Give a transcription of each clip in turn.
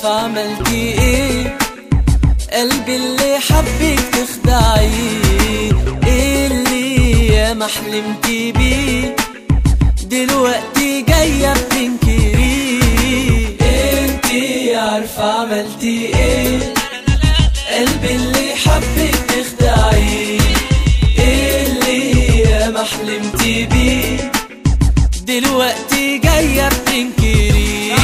عارفة عملتي ايه قلبي اللي حبك تخدعيه اللي يا ما حلمتي بيه دلوقتي جاية بتنكريه انتي عارفة عملتي ايه قلبي اللي حبك تخدعيه اللي يا ما حلمتي بيه دلوقتي جاية بتنكريه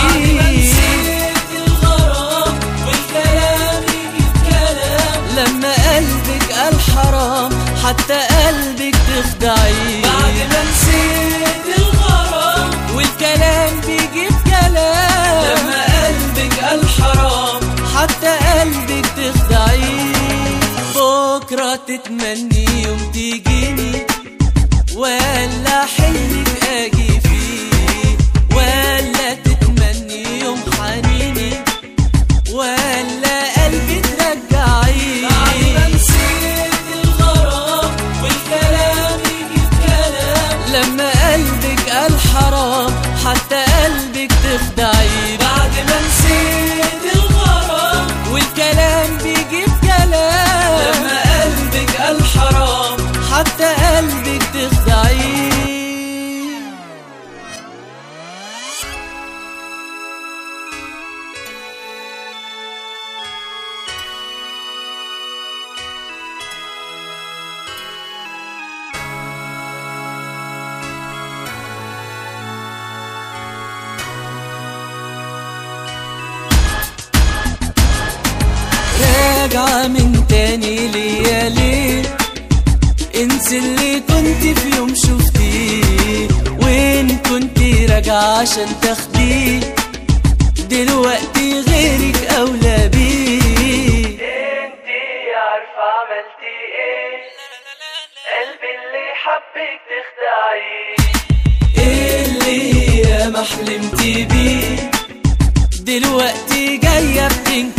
الغرام والكلام يجيب كلام لما قلبك قال حرام حتى قلبك تخدعيه بعد ما نسيت الغرام والكلام بيجيب كلام لما قلبك قال حرام حتى قلبك تخدعيه بكرة تتمني يوم تيجيني ولا حلمك اجي فيه ولا تتمني يوم حنيني ولا قلبي ترجعيه بعد ما نسيت الغرام والكلام يجيب كلام لما قلبك قال حرام حتى قلبك تخدعيه بعد ما نسيت الغرام والكلام بيجيب كلام لما قلبك قال حرام حتى قلبك تخدعيه راجعة من تاني ليا ليه انسي اللي كنت في يوم شفتيه وين كنت راجعة عشان تاخديه دلوقتي غيرك اولى بيه انتي عارفة عملتي ايه قلبي اللي حبك تخدعيه اللي يا ما حلمتي بيه دلوقتي جاية بتنكر